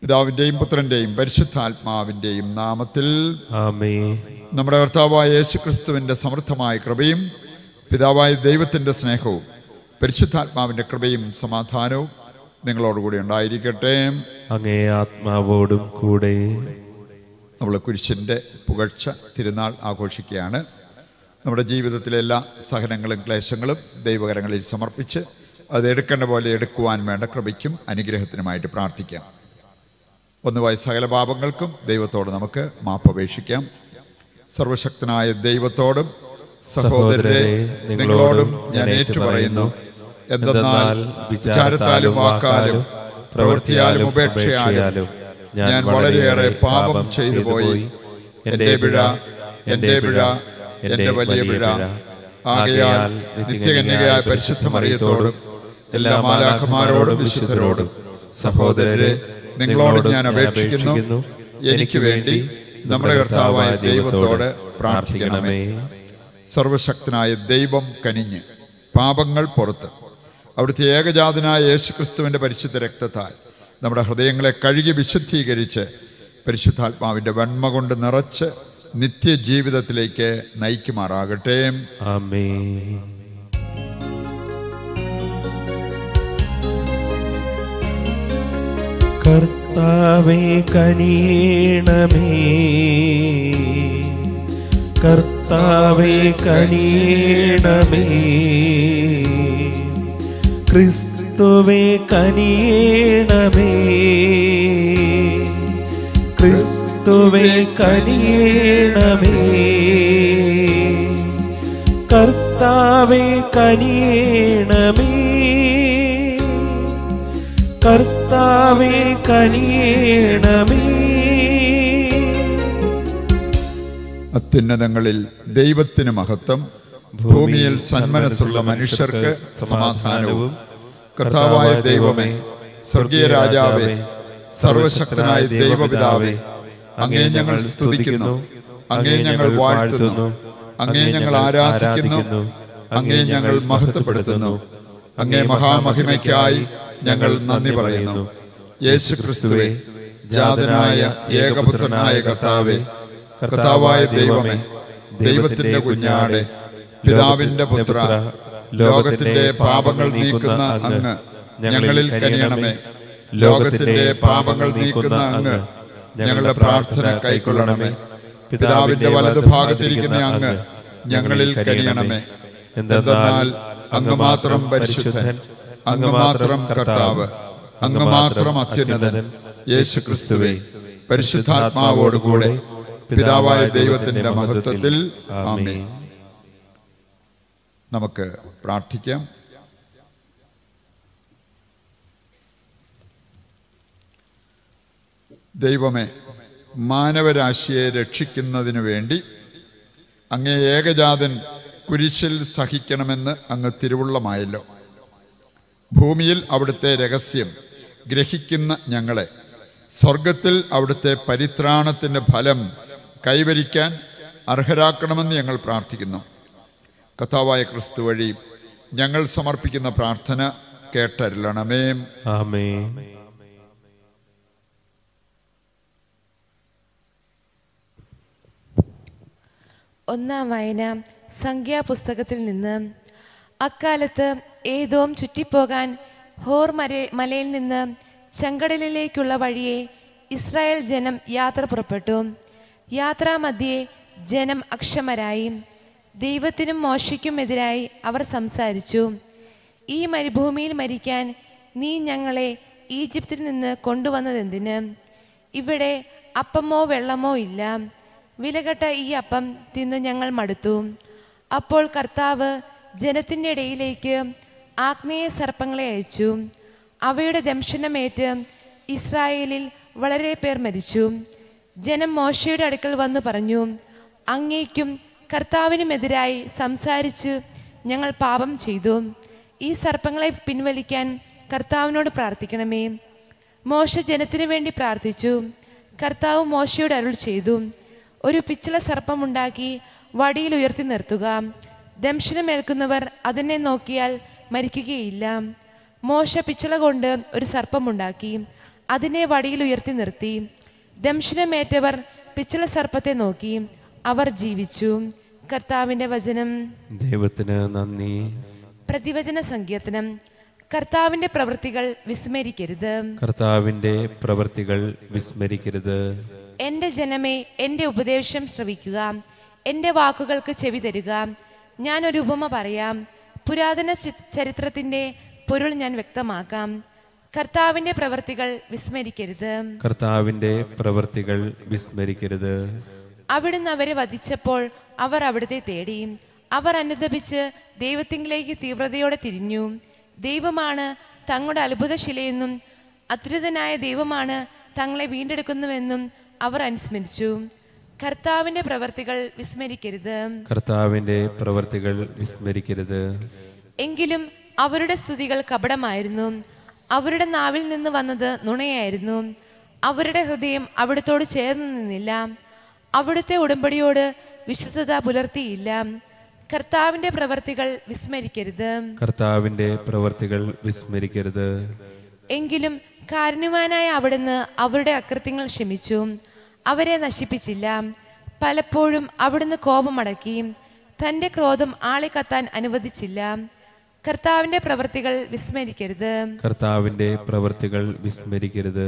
പിതാവിൻ്റെയും പുത്രൻ്റെയും പരിശുദ്ധാത്മാവിൻ്റെയും നാമത്തിൽ ആമേ നമ്മുടെ കർത്താവായ യേശു ക്രിസ്തുവിൻ്റെ സമൃദ്ധമായ കൃപയും പിതാവായ ദൈവത്തിൻ്റെ സ്നേഹവും പരിശുദ്ധാത്മാവിൻ്റെ കൃപയും സമാധാനവും നിങ്ങളോടുകൂടി ഉണ്ടായിരിക്കട്ടെ അങ്ങേ ആത്മാവോടും കൂടെ നമ്മൾ കുരിശിൻ്റെ പുകഴ്ച തിരുനാൾ ആഘോഷിക്കുകയാണ് നമ്മുടെ ജീവിതത്തിലെ എല്ലാ സഹനങ്ങളും ക്ലേശങ്ങളും ദൈവകരങ്ങളിൽ സമർപ്പിച്ച് അത് എടുക്കേണ്ട പോലെ എടുക്കുവാൻ വേണ്ട കൃപയ്ക്കും അനുഗ്രഹത്തിനുമായിട്ട് പ്രാർത്ഥിക്കാം ഒന്നുമായി സകല പാപങ്ങൾക്കും ദൈവത്തോട് നമുക്ക് മാപ്പപേക്ഷിക്കാം സർവശക്തനായ ദൈവത്തോടും സഹോദരരെ നിങ്ങളോടും ഞാൻ ഏറ്റുപറയുന്നു എന്തെന്നാൽ വിചാരത്താലും വാക്കാലും പ്രവൃത്തിയാലും ഉപേക്ഷയാലും ഞാൻ വളരെയേറെ പാപം ചെയ്തു പോയി എന്റെ പിഴ എന്റെ പിഴ എന്റെ വലിയ പിഴ ആകയാൽ നിത്യകന്യകയായ പരിശുദ്ധ മറിയത്തോടും എല്ലാ മാലാഖമാരോടും വിശുദ്ധരോടും സഹോദരരെ നിങ്ങളോട് ഞാൻ അപേക്ഷിക്കുന്നു എനിക്ക് വേണ്ടി നമ്മുടെ കർത്താവായ ദൈവത്തോട് പ്രാർത്ഥിക്കണമേ സർവശക്തനായ ദൈവം കനിഞ്ഞ് പാപങ്ങൾ പുറത്ത് അവിടുത്തെ ഏകജാതനായ യേശുക്രിസ്തുവിൻ്റെ പരിശുദ്ധ രക്തത്താൽ നമ്മുടെ ഹൃദയങ്ങളെ കഴുകി വിശുദ്ധീകരിച്ച് പരിശുദ്ധാത്മാവിൻ്റെ വെണ്മ കൊണ്ട് നിറച്ച് നിത്യജീവിതത്തിലേക്ക് നയിക്കുമാറാകട്ടെ ആമേ കർത്താവേ കനിയണമേ കർത്താവേ കനിയണമേ ക്രിസ്തുവേ കനിയണമേ ക്രിസ്തുവേ കനിയണമേ കർത്താവേ കനിയണമേ കർത്താവേ കനിയണമേ അത്യുന്നതങ്ങളിൽ ദൈവത്തിന് മഹത്വം ഭൂമിയിൽ സന്മനസ്സുള്ള മനുഷ്യർക്ക് സമാധാനവും കർത്താവായ ദൈവമേ സ്വർഗീയ രാജാവേ സർവശക്തനായ ദൈവപിതാവേ അങ്ങേ ഞങ്ങൾ സ്തുതിക്കുന്നു അങ്ങേ ഞങ്ങൾ വാഴ്ത്തുന്നു അങ്ങേ ഞങ്ങൾ ആരാധിക്കുന്നു അങ്ങേ ഞങ്ങൾ മഹത്വപ്പെടുത്തുന്നു അങ്ങേ മഹാമഹിമയ്ക്കായി ഞങ്ങൾ നന്ദി പറയുന്നു യേശു ക്രിസ്തുവേ ജാതനായ ഏകപുത്രനായ കർത്താവേ കർത്താവായ ദൈവമേ ദൈവത്തിന്റെ കുഞ്ഞാടെ പിതാവിന്റെ പുത്ര ലോകത്തിന്റെ പാപങ്ങൾ നീക്കുന്ന അങ്ങ് ഞങ്ങളിൽ കനിയണമേ ലോകത്തിന്റെ പാപങ്ങൾ നീക്കുന്ന അങ്ങ് ഞങ്ങളുടെ പ്രാർത്ഥന കൈക്കൊള്ളണമേ പിതാവിന്റെ വലതുഭാഗത്തിരിക്കുന്ന അങ്ങ് ഞങ്ങളിൽ കനിയണമേ എന്തെന്നാൽ അങ്ങ് മാത്രം പരിശുദ്ധൻ അങ്ങ് മാത്രം കർത്താവ് അങ്ങ് മാത്രം അത്യുന്നതൻ യേശു ക്രിസ്തുവേ പരിശുദ്ധാത്മാവോടുകൂടെ പിതാവായ ദൈവത്തിന്റെ മഹത്വത്തിൽ ആമേൻ നമുക്ക് പ്രാർത്ഥിക്കാം ദൈവമേ മാനവരാശിയെ രക്ഷിക്കുന്നതിനു വേണ്ടി അങ്ങേ ഏകജാതൻ കുരിശിൽ സഹിക്കണമെന്ന് അങ്ങ് തിരുവുള്ളമായല്ലോ ഭൂമിയിൽ അവിടുത്തെ രഹസ്യം ഗ്രഹിക്കുന്ന ഞങ്ങളെ സ്വർഗത്തിൽ അവിടുത്തെ പരിത്രാണത്തിൻ്റെ ഫലം കൈവരിക്കാൻ അർഹരാക്കണമെന്ന് ഞങ്ങൾ പ്രാർത്ഥിക്കുന്നു കഥാവായ ക്രിസ്തു വഴി ഞങ്ങൾ സമർപ്പിക്കുന്ന പ്രാർത്ഥന കേട്ടരുളണമേ ആമേ ഒന്നാം വായന സംഖ്യാപുസ്തകത്തിൽ നിന്ന് അക്കാലത്ത് ഏതോം ചുറ്റിപ്പോകാൻ ഹോർ മര മലയിൽ നിന്ന് ചെങ്കടലിലേക്കുള്ള വഴിയെ ഇസ്രായേൽ ജനം യാത്ര പുറപ്പെട്ടു യാത്രാമധ്യേ ജനം അക്ഷമരായി ദൈവത്തിനും മോശയ്ക്കും എതിരായി അവർ സംസാരിച്ചു ഈ മരുഭൂമിയിൽ മരിക്കാൻ നീ ഞങ്ങളെ ഈജിപ്തിൽ നിന്ന് കൊണ്ടുവന്നതെന്തിന് ഇവിടെ അപ്പമോ വെള്ളമോ ഇല്ല വിലകെട്ട ഈ അപ്പം തിന്ന് ഞങ്ങൾ മടുത്തു അപ്പോൾ കർത്താവ് ജനത്തിൻ്റെ ഇടയിലേക്ക് ആഗ്നേയ സർപ്പങ്ങളെ അയച്ചു അവയുടെ ദംശനമേറ്റ് ഇസ്രായേലിൽ വളരെ പേർ മരിച്ചു ജനം മോശയുടെ അടുക്കൽ വന്നു പറഞ്ഞു അങ്ങേക്കും കർത്താവിനുമെതിരായി സംസാരിച്ച് ഞങ്ങൾ പാപം ചെയ്തു ഈ സർപ്പങ്ങളെ പിൻവലിക്കാൻ കർത്താവിനോട് പ്രാർത്ഥിക്കണമേ മോശ ജനത്തിനു വേണ്ടി പ്രാർത്ഥിച്ചു കർത്താവ് മോശയോട് അരുൾ ചെയ്തു ഒരു പിച്ചള സർപ്പമുണ്ടാക്കി വടിയിൽ ഉയർത്തി നിർത്തുക ദംശനമേൽക്കുന്നവർ അതിനെ നോക്കിയാൽ മരിക്കുകയില്ല മോശ പിച്ചള കൊണ്ട് ഒരു സർപ്പമുണ്ടാക്കി അതിനെ വടിയിൽ ഉയർത്തി നിർത്തി ദംശനമേറ്റവർ പിച്ചള സർപ്പത്തെ നോക്കി അവർ ജീവിച്ചു കർത്താവിന്റെ വചനം ദൈവത്തിന് നന്ദി പ്രതിവചന സങ്കീർത്തനം കർത്താവിന്റെ പ്രവൃത്തികൾ വിസ്മരിക്കരുത് കർത്താവിന്റെ പ്രവൃത്തികൾ വിസ്മരിക്കരുത് എന്റെ ജനമേ എന്റെ ഉപദേശം ശ്രവിക്കുക എന്റെ വാക്കുകൾക്ക് ചെവി തരുക ഞാൻ ഒരു ഉപമ പറയാം പുരാതന ചി- ചരിത്രത്തിന്റെ പൊരുൾ ഞാൻ വ്യക്തമാക്കാം കർത്താവിന്റെ പ്രവൃത്തികൾ വിസ്മരിക്കരുത് കർത്താവിന്റെ പ്രവൃത്തികൾ വിസ്മരിക്കരുത് അവിടുന്ന് അവരെ വധിച്ചപ്പോൾ അവർ അവിടുത്തെ തേടി അവർ അനുദപിച്ച് ദൈവത്തിങ്കിലേക്ക് തീവ്രതയോടെ തിരിഞ്ഞു ദൈവമാണ് തങ്ങളുടെ അത്ഭുതശിലയെന്നും അത്യുതനായ ദൈവമാണ് തങ്ങളെ വീണ്ടെടുക്കുന്നുവെന്നും അവർ അനുസ്മരിച്ചു കർത്താവിന്റെ പ്രവർത്തികൾ വിസ്മരിക്കരുത് കർത്താവിന്റെ പ്രവൃത്തികൾ വിസ്മരിക്കരുത് എങ്കിലും അവരുടെ സ്തുതികൾ കപടമായിരുന്നു അവരുടെ നാവിൽ നിന്ന് വന്നത് നുണയായിരുന്നു അവരുടെ ഹൃദയം അവിടുത്തോട് ചേർന്ന് നിന്നില്ല അവിടുത്തെ ഉടമ്പടിയോട് വിശുദ്ധത പുലർത്തിയില്ല കർത്താവിന്റെ പ്രവർത്തികൾ വിസ്മരിക്കരുത് കർത്താവിന്റെ പ്രവൃത്തികൾ വിസ്മരിക്കരുത് എങ്കിലും കാരുണ്യവാനായ അവിടുന്ന് അവരുടെ അകൃത്യങ്ങൾ ക്ഷമിച്ചു അവരെ നശിപ്പിച്ചില്ല പലപ്പോഴും അവിടുന്ന് കോപമടക്കി തന്റെ ക്രോധം ആളെ കത്താൻ അനുവദിച്ചില്ല കർത്താവിന്റെ പ്രവർത്തികൾ വിസ്മരിക്കരുത് കർത്താവിന്റെ പ്രവൃത്തികൾ വിസ്മരിക്കരുത്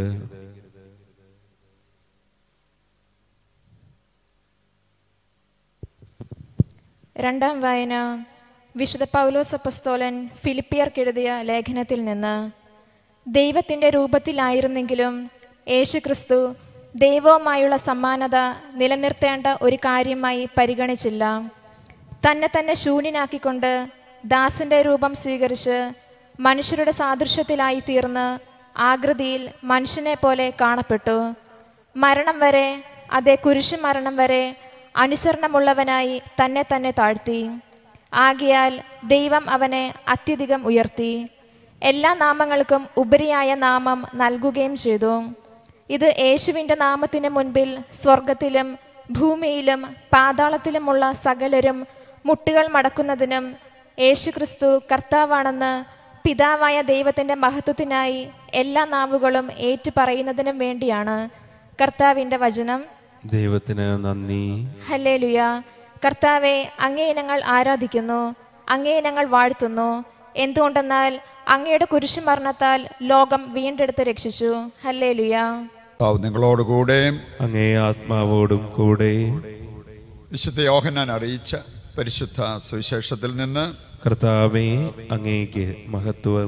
രണ്ടാം വായന വിശുദ്ധ പൗലോസ് അപ്പസ്തോലൻ ഫിലിപ്പിയർക്കെഴുതിയ ലേഖനത്തിൽ നിന്ന് ദൈവത്തിൻ്റെ രൂപത്തിലായിരുന്നെങ്കിലും യേശുക്രിസ്തു ദൈവവുമായുള്ള സമാനത നിലനിർത്തേണ്ട ഒരു കാര്യമായി പരിഗണിച്ചില്ല തന്നെ തന്നെ ശൂന്യനാക്കിക്കൊണ്ട് ദാസന്റെ രൂപം സ്വീകരിച്ച് മനുഷ്യരുടെ സാദൃശ്യത്തിലായി തീർന്ന് ആകൃതിയിൽ മനുഷ്യനെ പോലെ കാണപ്പെട്ടു മരണം വരെ അതേ കുരിശു മരണം വരെ അനുസരണമുള്ളവനായി തന്നെ തന്നെ താഴ്ത്തി ആകിയാൽ ദൈവം അവനെ അത്യധികം ഉയർത്തി എല്ലാ നാമങ്ങൾക്കും ഉപരിയായ നാമം നൽകുകയും ചെയ്തു ഇത് യേശുവിൻ്റെ നാമത്തിന് മുൻപിൽ സ്വർഗത്തിലും ഭൂമിയിലും പാതാളത്തിലുമുള്ള സകലരും മുട്ടുകൾ മടക്കുന്നതിനും യേശുക്രിസ്തു കർത്താവാണെന്ന് പിതാവായ ദൈവത്തിൻ്റെ മഹത്വത്തിനായി എല്ലാ നാവുകളും ഏറ്റുപറയുന്നതിനും വേണ്ടിയാണ് കർത്താവിൻ്റെ വചനം ദൈവത്തിന് നന്ദി ഹല്ലേലുയ കർത്താവെ അങ്ങേ ഞങ്ങൾ ആരാധിക്കുന്നു അങ്ങേ ഞങ്ങൾ വാഴ്ത്തുന്നു എന്തുകൊണ്ടെന്നാൽ അങ്ങയുടെ കുരിശുമരണത്താൽ ലോകം വീണ്ടെടുത്ത് രക്ഷിച്ചു ഹല്ലേലുയ കർത്താവ് നിങ്ങളോടുകൂടെ അങ്ങേ ആത്മാവോടും കൂടെ വിശുദ്ധ യോഹന്നാൻ അറിയിച്ച പരിശുദ്ധ സുവിശേഷത്തിൽ നിന്ന് കർത്താവെ അങ്ങേക്ക് മഹത്വം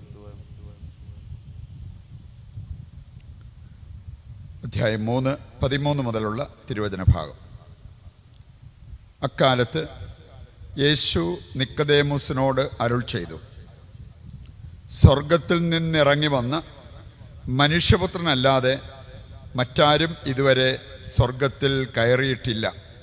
അധ്യായം മൂന്ന് പതിമൂന്ന് മുതലുള്ള തിരുവചന ഭാഗം അക്കാലത്ത് യേശു നിക്കദേമുസിനോട് അരുൾ ചെയ്തു സ്വർഗത്തിൽ നിന്നിറങ്ങി വന്ന മനുഷ്യപുത്രനല്ലാതെ മറ്റാരും ഇതുവരെ സ്വർഗത്തിൽ കയറിയിട്ടില്ല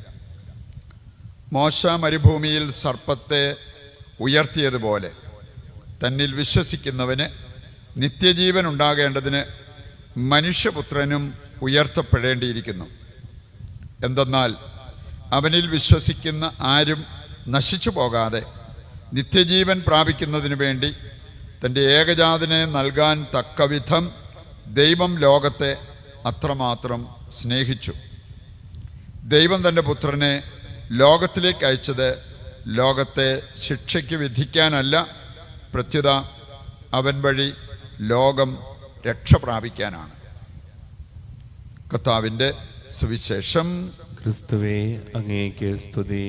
മോശ മരുഭൂമിയിൽ സർപ്പത്തെ ഉയർത്തിയതുപോലെ തന്നിൽ വിശ്വസിക്കുന്നവന് നിത്യജീവൻ ഉണ്ടാകേണ്ടതിന് മനുഷ്യപുത്രനും ഉയർത്തപ്പെടേണ്ടിയിരിക്കുന്നു എന്തെന്നാൽ അവനിൽ വിശ്വസിക്കുന്ന ആരും നശിച്ചു പോകാതെ നിത്യജീവൻ പ്രാപിക്കുന്നതിനു വേണ്ടി തൻ്റെ ഏകജാതനെ നൽകാൻ തക്കവിധം ദൈവം ലോകത്തെ അത്രമാത്രം സ്നേഹിച്ചു ദൈവം തൻ്റെ പുത്രനെ ലോകത്തിലേക്ക് അയച്ചത് ലോകത്തെ ശിക്ഷയ്ക്ക് വിധിക്കാനല്ല പ്രത്യുത അവൻ വഴി ലോകം രക്ഷ പ്രാപിക്കാനാണ് കർത്താവിൻ്റെ സുവിശേഷം ക്രിസ്തുവേ അങ്ങേക്ക് സ്തുതി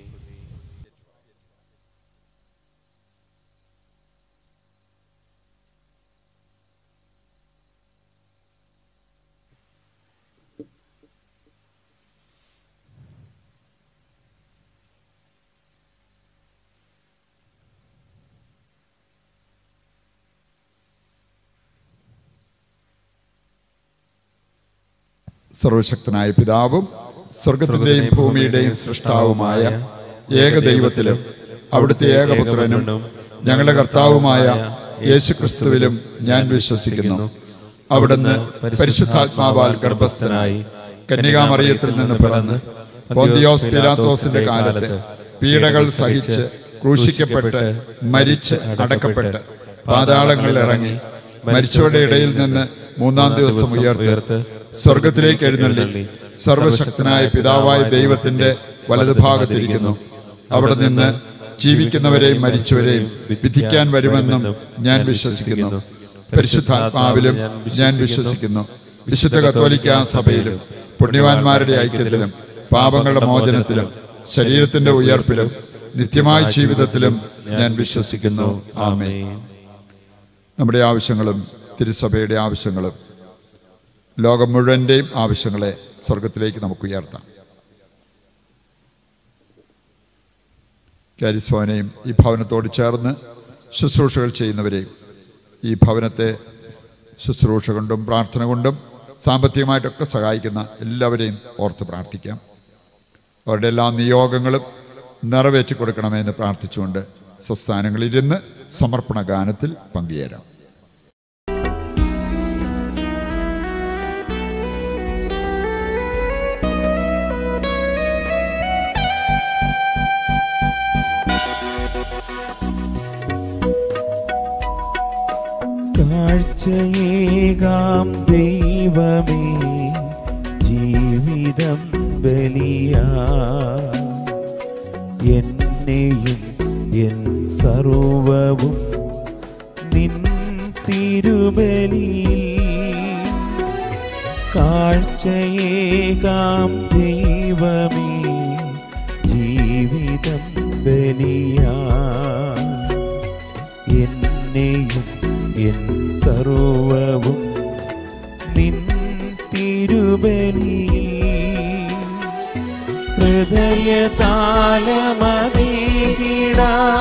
സർവശക്തനായ പിതാവും സ്വർഗത്തിന്റെയും ഭൂമിയുടെയും സൃഷ്ടാവുമായ ഏകദൈവത്തിലും അവിടുത്തെ ഏകപുത്രനും ഞങ്ങളുടെ കർത്താവുമായ യേശുക്രിസ്തുവിലും ഞാൻ വിശ്വസിക്കുന്നു അവിടുന്ന് പരിശുദ്ധാത്മാവാൽ ഗർഭസ്ഥനായി കന്യകാമറിയത്തിൽ നിന്ന് പിറന്ന് പോന്തിയോസ് പിലാത്തോസിന്റെ കാലത്ത് പീഡകൾ സഹിച്ച് ക്രൂശിക്കപ്പെട്ട് മരിച്ച് അടക്കപ്പെട്ട് പാതാളങ്ങളിൽ ഇറങ്ങി മരിച്ചവരുടെ ഇടയിൽ നിന്ന് മൂന്നാം ദിവസം ഉയർത്ത് സ്വർഗത്തിലേക്ക് എഴുന്നള്ളി സർവശക്തനായ പിതാവായ ദൈവത്തിന്റെ വലതുഭാഗത്തിരിക്കുന്നു അവിടെ നിന്ന് ജീവിക്കുന്നവരെയും മരിച്ചവരെയും വിധിക്കാൻ വരുമെന്നും ഞാൻ വിശ്വസിക്കുന്നു പരിശുദ്ധാത്മാവിലും ഞാൻ വിശ്വസിക്കുന്നു വിശുദ്ധ കത്തോലിക്ക സഭയിലും പുണ്യവാന്മാരുടെ ഐക്യത്തിലും പാപങ്ങളുടെ മോചനത്തിലും ശരീരത്തിന്റെ ഉയർപ്പിലും നിത്യമായ ജീവിതത്തിലും ഞാൻ വിശ്വസിക്കുന്നു ആമേ നമ്മുടെ ആവശ്യങ്ങളും തിരുസഭയുടെ ആവശ്യങ്ങളും ലോകം മുഴുവൻ്റെയും ആവശ്യങ്ങളെ സ്വർഗത്തിലേക്ക് നമുക്ക് ഉയർത്താം കാരിസ് ഭവനെയും ഈ ഭവനത്തോട് ചേർന്ന് ശുശ്രൂഷകൾ ചെയ്യുന്നവരെയും ഈ ഭവനത്തെ ശുശ്രൂഷ കൊണ്ടും പ്രാർത്ഥന കൊണ്ടും സാമ്പത്തികമായിട്ടൊക്കെ സഹായിക്കുന്ന എല്ലാവരെയും ഓർത്ത് പ്രാർത്ഥിക്കാം അവരുടെ എല്ലാ നിയോഗങ്ങളും നിറവേറ്റി കൊടുക്കണമെന്ന് പ്രാർത്ഥിച്ചുകൊണ്ട് സ്വസ്ഥാനങ്ങളിലിരുന്ന് സമർപ്പണ ഗാനത്തിൽ പങ്കുചേരാം കാഴ്ചയേകാം ദൈവമേ ജീവിതം ബലിയാ എന്നെയും എൻ സർവവും നിൻ തിരുബലിയിൽ കാഴ്ചയേകാം ദൈവമേ ജീവിതം ബലിയാ എന്നെയും എൻ സർവവും നിൻ തിരുബലിയിൽ ഹൃദയതാലമതീകിട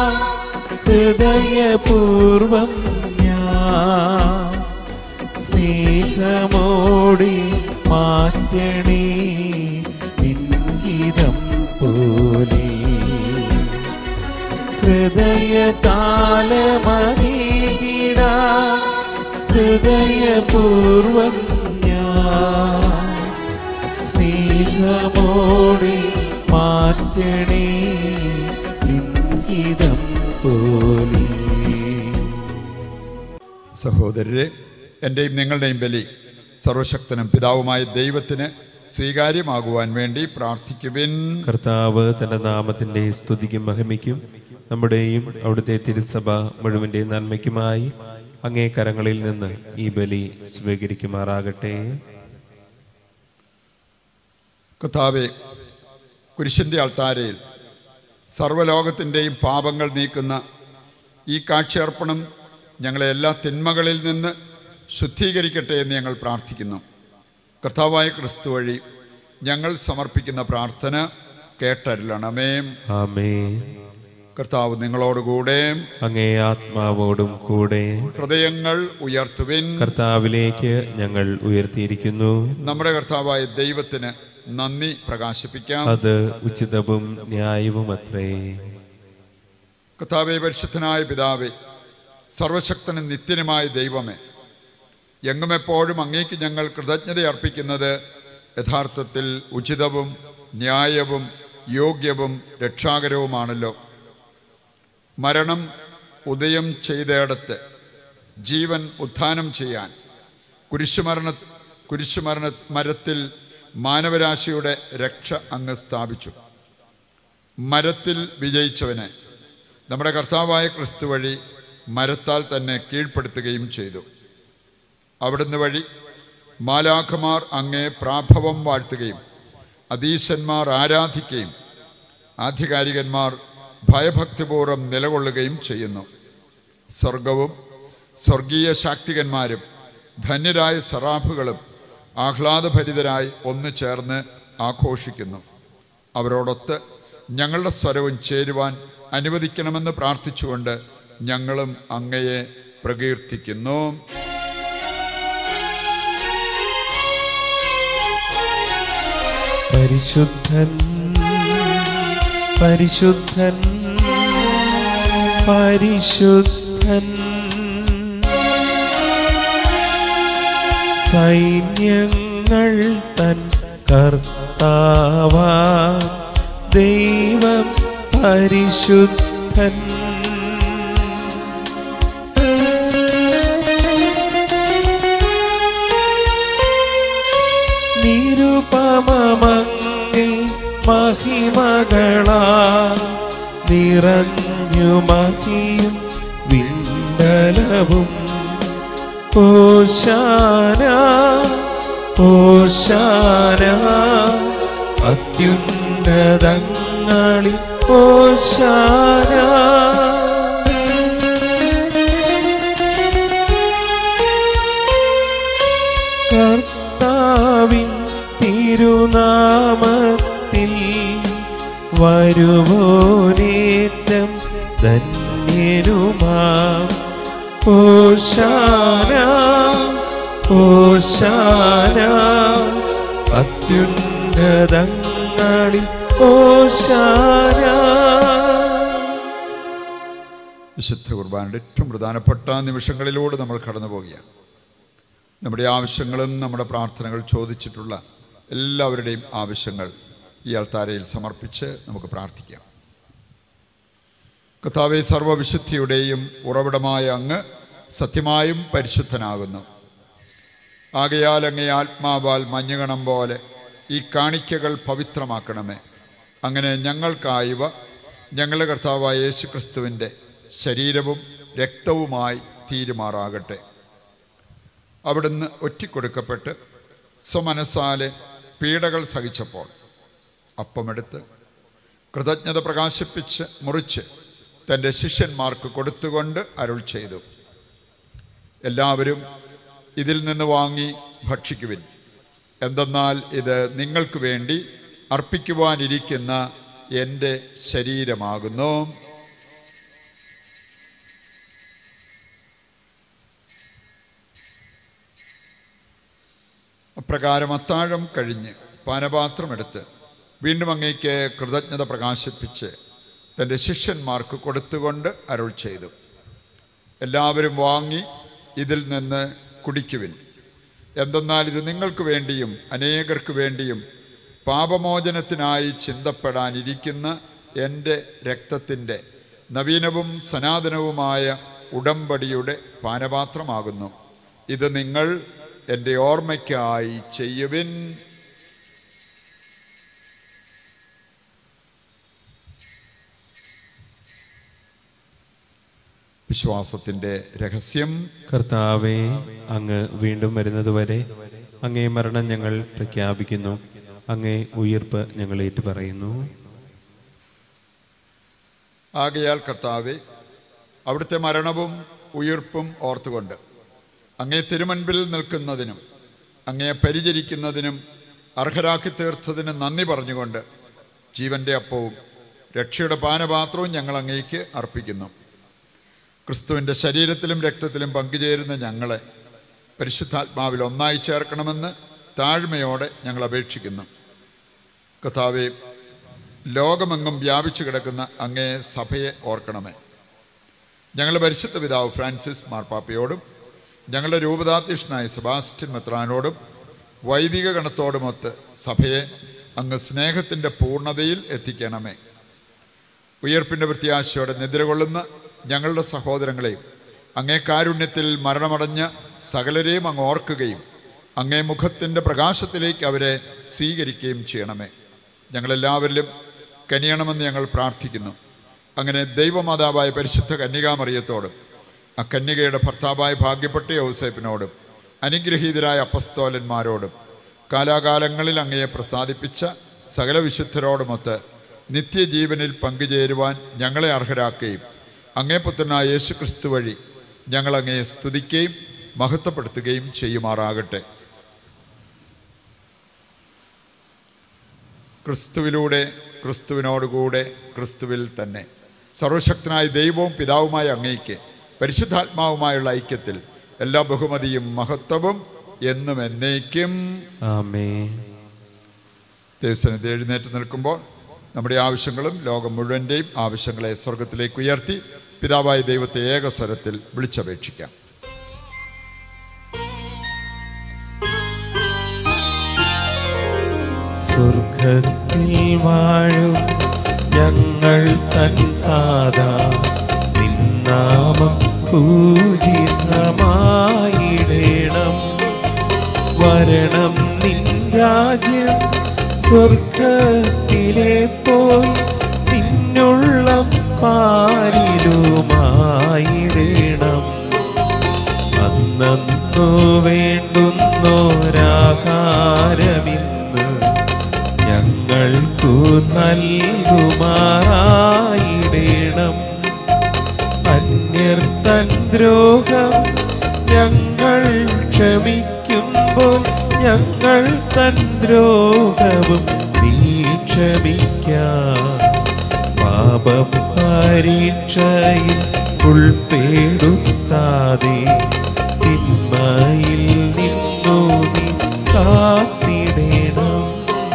ഹൃദയപൂർവം ഞാൻ സ്നേഹമോടി മാറ്റണേ നിൻഹിതം പോലെ ഹൃദയതാലമതീകിട ഹൃദയപൂർവം ഞാൻ സ്നേഹമോടെ മാറ്റണേ ഇംഗിതം പോലെ സഹോദരരെ എൻ്റെയും നിങ്ങളുടെയും ബലി സർവശക്തനും പിതാവുമായ ദൈവത്തിന് സ്വീകാര്യമാകുവാൻ വേണ്ടി പ്രാർത്ഥിക്കുവിൻ കർത്താവ് തന്റെ നാമത്തിന്റെ സ്തുതിക്കും മഹിമയ്ക്കും നമ്മുടെയും അവിടുത്തെ തിരുസഭ മുഴുവന്റെ നന്മയ്ക്കുമായി അങ്ങേ കരങ്ങളിൽ നിന്ന് ഈ ബലി സ്വീകരിക്കുമാറാകട്ടെ കർത്താവെ കുരിശിൻ്റെ അൾത്താരയിൽ സർവ്വലോകത്തിൻ്റെയും പാപങ്ങൾ നീക്കുന്ന ഈ കാഴ്ചയർപ്പണം ഞങ്ങളെ എല്ലാ തിന്മകളിൽ നിന്ന് ശുദ്ധീകരിക്കട്ടെ എന്ന് ഞങ്ങൾ പ്രാർത്ഥിക്കുന്നു കർത്താവായ ക്രിസ്തു വഴി ഞങ്ങൾ സമർപ്പിക്കുന്ന പ്രാർത്ഥന കേട്ടരുളണമേ ആമേ കർത്താവ് നിങ്ങളോടുകൂടെ അങ്ങേ ആത്മാവോടും കൂടെ ഹൃദയങ്ങൾ ഉയർത്തുവിൻ കർത്താവിലേക്ക് ഞങ്ങൾ ഉയർത്തിയിരിക്കുന്നു നമ്മുടെ കർത്താവായ ദൈവത്തിന് നന്ദി പ്രകാശിപ്പിക്കാം അത് ഉചിതവും ന്യായവും അത്രേ കർത്താവെ പരിശുദ്ധനായ പിതാവേ സർവശക്തനും നിത്യനുമായ ദൈവമേ എങ്ങും എപ്പോഴും അങ്ങേക്ക് ഞങ്ങൾ കൃതജ്ഞത അർപ്പിക്കുന്നത് യഥാർത്ഥത്തിൽ ഉചിതവും ന്യായവും യോഗ്യവും രക്ഷാകരവുമാണല്ലോ മരണം ഉദയം ചെയ്തയിടത്ത് ജീവൻ ഉത്ഥാനം ചെയ്യാൻ കുരിശുമരണ കുരിശുമരണ മരത്തിൽ മാനവരാശിയുടെ രക്ഷ അങ്ങ് സ്ഥാപിച്ചു മരത്തിൽ വിജയിച്ചവനെ നമ്മുടെ കർത്താവായ ക്രിസ്തു വഴി മരത്താൽ തന്നെ കീഴ്പ്പെടുത്തുകയും ചെയ്തു അവിടുന്ന് വഴി മാലാഖമാർ അങ്ങേ പ്രാഭവം വാഴ്ത്തുകയും അതീശന്മാർ ആരാധിക്കുകയും ആധികാരികന്മാർ ഭയഭക്തിപൂർവ്വം നിലകൊള്ളുകയും ചെയ്യുന്നു സ്വർഗവും സ്വർഗീയ ശാക്തികന്മാരും ധന്യരായ സറാഫുകളും ആഹ്ലാദഭരിതരായി ഒന്നു ചേർന്ന് ആഘോഷിക്കുന്നു അവരോടൊത്ത് ഞങ്ങളുടെ സ്വരവും ചേരുവാൻ അനുവദിക്കണമെന്ന് പ്രാർത്ഥിച്ചുകൊണ്ട് ഞങ്ങളും അങ്ങയെ പ്രകീർത്തിക്കുന്നു പരിശുദ്ധൻ പരിശുദ്ധൻ പരിശുദ്ധൻ സൈന്യങ്ങൾ തൻ കർത്താവ ദൈവം പരിശുദ്ധൻ നിരുപമങ്ങി മഹിമകളാ നിറഞ്ഞു മഹിയും വിണ്ടലവും ഓശാന ഓശാന അത്യുന്നതങ്ങളിൽ ഓശാന കർത്താവിൻ തിരുനാമത്തിൽ വരുവോനേറ്റം ധന്യനുമാ ഓശാന ഓശാന അത്യുന്നതങ്ങളിൽ ഓശാന വിശുദ്ധ കുർബാനയുടെ ഏറ്റവും പ്രധാനപ്പെട്ട നിമിഷങ്ങളിലൂടെ നമ്മൾ കടന്നു പോവുകയാണ് നമ്മുടെ ആവശ്യങ്ങളും നമ്മുടെ പ്രാർത്ഥനകൾ ചോദിച്ചിട്ടുള്ള എല്ലാവരുടെയും ആവശ്യങ്ങൾ ഈ അൾത്താരയിൽ സമർപ്പിച്ച് നമുക്ക് പ്രാർത്ഥിക്കാം കർത്താവെ സർവവിശുദ്ധിയുടെയും ഉറവിടമായ അങ്ങ് സത്യമായും പരിശുദ്ധനാകുന്നു ആകയാൽ അങ്ങേ ആത്മാവാൽ മഞ്ഞുകണം പോലെ ഈ കാണിക്കകൾ പവിത്രമാക്കണമേ അങ്ങനെ ഞങ്ങൾക്കായവ ഞങ്ങളുടെ കർത്താവായ യേശു ക്രിസ്തുവിൻ്റെ ശരീരവും രക്തവുമായി തീരുമാറാകട്ടെ അവിടുന്ന് ഒറ്റിക്കൊടുക്കപ്പെട്ട് സ്വമനസാലെ പീഡകൾ സഹിച്ചപ്പോൾ അപ്പമെടുത്ത് കൃതജ്ഞത പ്രകാശിപ്പിച്ച് മുറിച്ച് തൻ്റെ ശിഷ്യന്മാർക്ക് കൊടുത്തുകൊണ്ട് അരുൾ ചെയ്തു എല്ലാവരും ഇതിൽ നിന്ന് വാങ്ങി ഭക്ഷിക്കുവിൻ എന്തെന്നാൽ ഇത് നിങ്ങൾക്ക് വേണ്ടി അർപ്പിക്കുവാനിരിക്കുന്ന എൻ്റെ ശരീരമാകുന്നു അപ്രകാരം അത്താഴം കഴിഞ്ഞ് പാനപാത്രമെടുത്ത് വീണ്ടും അങ്ങേക്ക് കൃതജ്ഞത പ്രകാശിപ്പിച്ച് തൻ്റെ ശിഷ്യന്മാർക്ക് കൊടുത്തുകൊണ്ട് അരുൾ ചെയ്തു എല്ലാവരും വാങ്ങി ഇതിൽ നിന്ന് കുടിക്കുവിൻ എന്തെന്നാൽ ഇത് നിങ്ങൾക്ക് വേണ്ടിയും അനേകർക്ക് വേണ്ടിയും പാപമോചനത്തിനായി ചിന്തപ്പെടാനിരിക്കുന്ന എൻ്റെ രക്തത്തിൻ്റെ നവീനവും സനാതനവുമായ ഉടമ്പടിയുടെ പാനപാത്രമാകുന്നു ഇത് നിങ്ങൾ എൻ്റെ ഓർമ്മയ്ക്കായി ചെയ്യുവിൻ വിശ്വാസത്തിൻ്റെ രഹസ്യം കർത്താവെ അങ്ങ് വീണ്ടും വരുന്നതുവരെ അങ്ങേ മരണം ഞങ്ങൾ പ്രഖ്യാപിക്കുന്നു അങ്ങേ ഉയർപ്പ് ഞങ്ങൾ ഏറ്റുപറയുന്നു ആകയാൽ കർത്താവെ അവിടുത്തെ മരണവും ഉയിർപ്പും ഓർത്തുകൊണ്ട് അങ്ങേ തിരുമുൻപിൽ നിൽക്കുന്നതിനും അങ്ങേ പരിചരിക്കുന്നതിനും അർഹരാക്കി തീർത്തതിന് നന്ദി പറഞ്ഞുകൊണ്ട് ജീവന്റെ അപ്പവും രക്ഷയുടെ പാനപാത്രവും ഞങ്ങൾ അങ്ങേക്ക് അർപ്പിക്കുന്നു ക്രിസ്തുവിൻ്റെ ശരീരത്തിലും രക്തത്തിലും പങ്കുചേരുന്ന ഞങ്ങളെ പരിശുദ്ധാത്മാവിൽ ഒന്നായി ചേർക്കണമെന്ന് താഴ്മയോടെ ഞങ്ങൾ അപേക്ഷിക്കുന്നു കഥാവെ ലോകമെങ്ങും വ്യാപിച്ചു കിടക്കുന്ന അങ്ങേ സഭയെ ഓർക്കണമേ ഞങ്ങളുടെ പരിശുദ്ധ പിതാവ് ഫ്രാൻസിസ് മാർപ്പാപ്പയോടും ഞങ്ങളുടെ രൂപതാധ്യക്ഷനായ സെബാസ്റ്റ്യൻ മെത്രാനോടും വൈദിക ഗണത്തോടുമൊത്ത് സഭയെ അങ്ങ് സ്നേഹത്തിൻ്റെ പൂർണ്ണതയിൽ എത്തിക്കണമേ ഉയർപ്പിൻ്റെ പ്രത്യാശയോടെ നിദ്രകൊള്ളുന്ന ഞങ്ങളുടെ സഹോദരങ്ങളെയും അങ്ങേ കാരുണ്യത്തിൽ മരണമടഞ്ഞ സകലരെയും അങ്ങ് ഓർക്കുകയും അങ്ങേ മുഖത്തിൻ്റെ പ്രകാശത്തിലേക്ക് അവരെ സ്വീകരിക്കുകയും ചെയ്യണമേ ഞങ്ങളെല്ലാവരിലും കനിയണമെന്ന് ഞങ്ങൾ പ്രാർത്ഥിക്കുന്നു അങ്ങനെ ദൈവമാതാവായ പരിശുദ്ധ കന്യകാമറിയത്തോടും ആ കന്യകയുടെ ഭർത്താവായ ഭാഗ്യപ്പെട്ട യൗസേപ്പിനോടും അനുഗ്രഹീതരായ അപ്പസ്തോലന്മാരോടും കാലാകാലങ്ങളിൽ അങ്ങയെ പ്രസാദിപ്പിച്ച സകല വിശുദ്ധരോടുമൊത്ത് നിത്യജീവനിൽ പങ്കുചേരുവാൻ ഞങ്ങളെ അർഹരാക്കുകയും അങ്ങേ പുത്രനായ യേശു ക്രിസ്തു വഴി ഞങ്ങൾ അങ്ങയെ സ്തുതിക്കുകയും മഹത്വപ്പെടുത്തുകയും ചെയ്യുമാറാകട്ടെ ക്രിസ്തുവിലൂടെ ക്രിസ്തുവിനോടുകൂടെ ക്രിസ്തുവിൽ തന്നെ സർവശക്തനായ ദൈവവും പിതാവുമായ അങ്ങയ്ക്ക് പരിശുദ്ധാത്മാവുമായുള്ള ഐക്യത്തിൽ എല്ലാ ബഹുമതിയും മഹത്വവും എന്നും എന്നേക്കും ആമേ ദൈവസന്നിധി എഴുന്നേറ്റ് നിൽക്കുമ്പോൾ നമ്മുടെ ആവശ്യങ്ങളും ലോകം മുഴുവൻ്റെയും ആവശ്യങ്ങളെ സ്വർഗത്തിലേക്ക് ഉയർത്തി പിതാവായ ദൈവത്തെ ഏകസ്വരത്തിൽ വിളിച്ചപേക്ഷിക്കാം സ്വർഗത്തിൽ വാഴും ഞങ്ങൾ തൻ താത നിന്നാമം പൂജിതമായിടേണം വരണം നിൻ രാജ്യം സ്വർഗത്തിലെ പോൽ പിന്നുള്ള പാലിലുമായിടണം അന്നു വേണ്ടുന്നോരാഹാരമിന്ന് ഞങ്ങൾക്കു നൽകുമാറായിടണം അന്യർ തൻ ദ്രോഹം ഞങ്ങൾ ക്ഷമിക്കുമ്പോൾ ഞങ്ങൾ തൻ ദ്രോഹവും നീ ക്ഷമിക്കാം പാപം പരീക്ഷയിൽ ഉൾപ്പെടുത്താതെ തിന്മയിൽ നിന്നു നീ കാത്തിടണം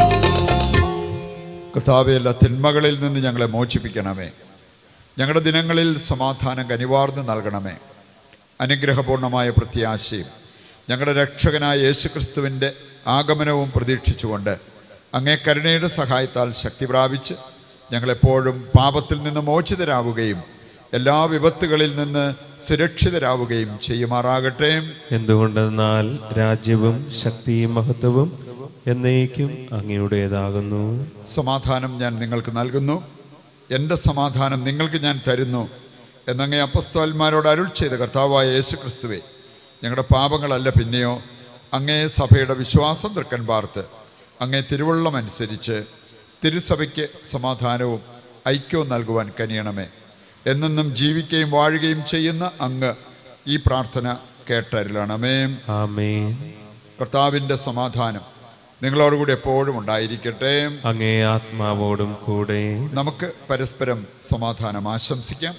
കർത്താവെ എല്ലാ തിന്മകളിൽ നിന്ന് ഞങ്ങളെ മോചിപ്പിക്കണമേ ഞങ്ങളുടെ ദിനങ്ങളിൽ സമാധാനം കനിവാർന്ന് നൽകണമേ അനുഗ്രഹപൂർണമായ പ്രത്യാശയും ഞങ്ങളുടെ രക്ഷകനായ യേശുക്രിസ്തുവിൻ്റെ ആഗമനവും പ്രതീക്ഷിച്ചുകൊണ്ട് അങ്ങേ കരുണയുടെ സഹായത്താൽ ശക്തി പ്രാപിച്ച് ഞങ്ങളെപ്പോഴും പാപത്തിൽ നിന്ന് മോചിതരാവുകയും എല്ലാ വിപത്തുകളിൽ നിന്ന് സുരക്ഷിതരാവുകയും ചെയ്യുമാറാകട്ടെ എന്തുകൊണ്ടെന്നാൽ രാജ്യവും ശക്തിയും മഹത്വവും എന്നേക്കും അങ്ങയുടേതാകുന്നു സമാധാനം ഞാൻ നിങ്ങൾക്ക് നൽകുന്നു എൻ്റെ സമാധാനം നിങ്ങൾക്ക് ഞാൻ തരുന്നു എന്നങ്ങേ അപ്പസ്തോന്മാരോട് അരുൾ ചെയ്ത കർത്താവായ യേശു ക്രിസ്തുവെ ഞങ്ങളുടെ പാപങ്ങളല്ല പിന്നെയോ അങ്ങേ സഭയുടെ വിശ്വാസം തൃക്കൻ പാർത്ത് അങ്ങേ തിരുവള്ളം അനുസരിച്ച് തിരുസഭയ്ക്ക് സമാധാനവും ഐക്യവും നൽകുവാൻ കനിയണമേ എന്നെന്നും ജീവിക്കുകയും വാഴുകയും ചെയ്യുന്ന അങ്ങ് ഈ പ്രാർത്ഥന കേട്ടരുളണമേ ആമേൻ കർത്താവിൻ്റെ സമാധാനം നിങ്ങളോടുകൂടി എപ്പോഴും ഉണ്ടായിരിക്കട്ടെ അങ്ങേ ആത്മാവോടും കൂടെ നമുക്ക് പരസ്പരം സമാധാനം ആശംസിക്കാം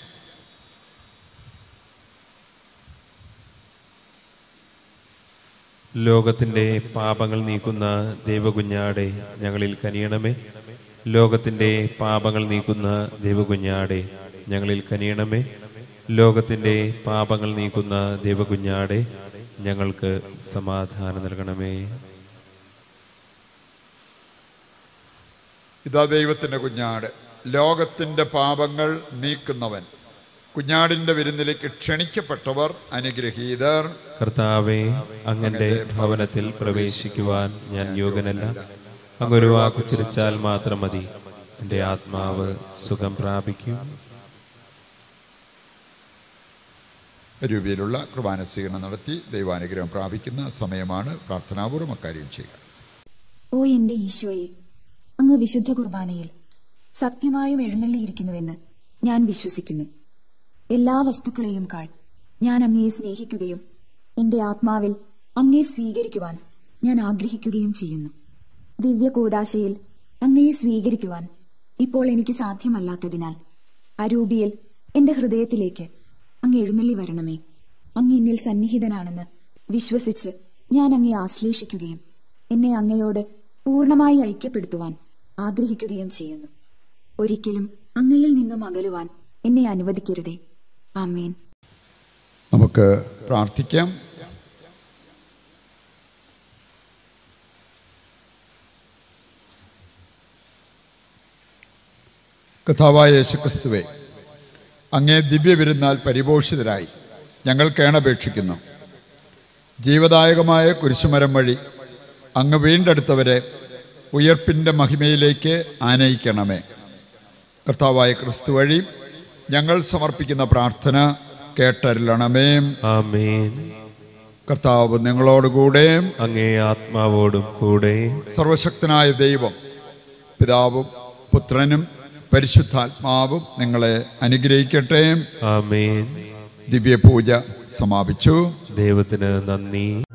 ലോകത്തിന്റെ പാപങ്ങൾ നീക്കുന്ന ദൈവകുഞ്ഞാടെ ഞങ്ങളിൽ കനിയണമേ ലോകത്തിന്റെ പാപങ്ങൾ നീക്കുന്ന ദൈവകുഞ്ഞാടെ ഞങ്ങളിൽ കനിയണമേ ലോകത്തിന്റെ പാപങ്ങൾ നീക്കുന്ന ദൈവകുഞ്ഞാടെ ഞങ്ങൾക്ക് സമാധാനം നൽകണമേ ഇതാ ദൈവത്തിൻ്റെ കുഞ്ഞാട് ലോകത്തിൻ്റെ പാപങ്ങൾ നീക്കുന്നവൻ കുഞ്ഞാടിൻ്റെ വിരുന്നിലേക്ക് ക്ഷണിക്കപ്പെട്ടവർ അനുഗ്രഹീതർ കർത്താവെ അങ്ങന്റെ ഭവനത്തിൽ പ്രവേശിക്കുവാൻ ഞാൻ യോഗ്യനല്ല അങ്ങൊരു വാക്കുച്ചിരിച്ചാൽ മാത്രം മതി എൻ്റെ ആത്മാവ് സുഖം പ്രാപിക്കും രൂപയിലുള്ള കുർബാന സ്വീകരണം നടത്തി ദൈവാനുഗ്രഹം പ്രാപിക്കുന്ന സമയമാണ് പ്രാർത്ഥനാപൂർവ്വം അക്കാര്യം ചെയ്യുക ഓ എന്റെ ഈശോയെ അങ്ങ് വിശുദ്ധ കുർബാനയിൽ സത്യമായും എഴുന്നള്ളിയിരിക്കുന്നുവെന്ന് ഞാൻ വിശ്വസിക്കുന്നു എല്ലാ വസ്തുക്കളെയും കാൾ ഞാൻ അങ്ങയെ സ്നേഹിക്കുകയും എന്റെ ആത്മാവിൽ അങ്ങയെ സ്വീകരിക്കുവാൻ ഞാൻ ആഗ്രഹിക്കുകയും ചെയ്യുന്നു ദിവ്യ കൂദാശയിൽ അങ്ങയെ സ്വീകരിക്കുവാൻ ഇപ്പോൾ എനിക്ക് സാധ്യമല്ലാത്തതിനാൽ അരൂപിയിൽ എന്റെ ഹൃദയത്തിലേക്ക് അങ്ങ് എഴുന്നള്ളി വരണമേ അങ്ങ് എന്നിൽ സന്നിഹിതനാണെന്ന് വിശ്വസിച്ച് ഞാൻ അങ്ങയെ ആശ്ലേഷിക്കുകയും എന്നെ അങ്ങയോട് പൂർണ്ണമായി ഐക്യപ്പെടുത്തുവാൻ ആഗ്രഹിക്കുകയും ചെയ്യുന്നു ഒരിക്കലും അങ്ങയിൽ നിന്നും അകലുവാൻ എന്നെ അനുവദിക്കരുതേ ആമേൻ നമുക്ക് പ്രാർത്ഥിക്കാം കഥാവായ യേശുക്രിസ്തുവെ അങ്ങേ ദിവ്യവിരുന്നാൽ പരിപോഷിതരായി ഞങ്ങൾ കേണപേക്ഷിക്കുന്നു ജീവദായകമായ കുരിശുമരം വഴി അങ്ങ് വീണ്ടെടുത്തവരെ ഉയർപ്പിൻ്റെ മഹിമയിലേക്ക് ആനയിക്കണമേ കർത്താവായ ക്രിസ്തു വഴി ഞങ്ങൾ സമർപ്പിക്കുന്ന പ്രാർത്ഥന കേട്ടരുളണമേ ആമേൻ കർത്താവ് നിങ്ങളോടുകൂടെ അങ്ങേ ആത്മാവോടും കൂടെ സർവശക്തനായ ദൈവം പിതാവും പുത്രനും പരിശുദ്ധാത്മാവും നിങ്ങളെ അനുഗ്രഹിക്കട്ടെ ആമേൻ ദിവ്യപൂജ സമാപിച്ചു ദൈവത്തിന് നന്ദി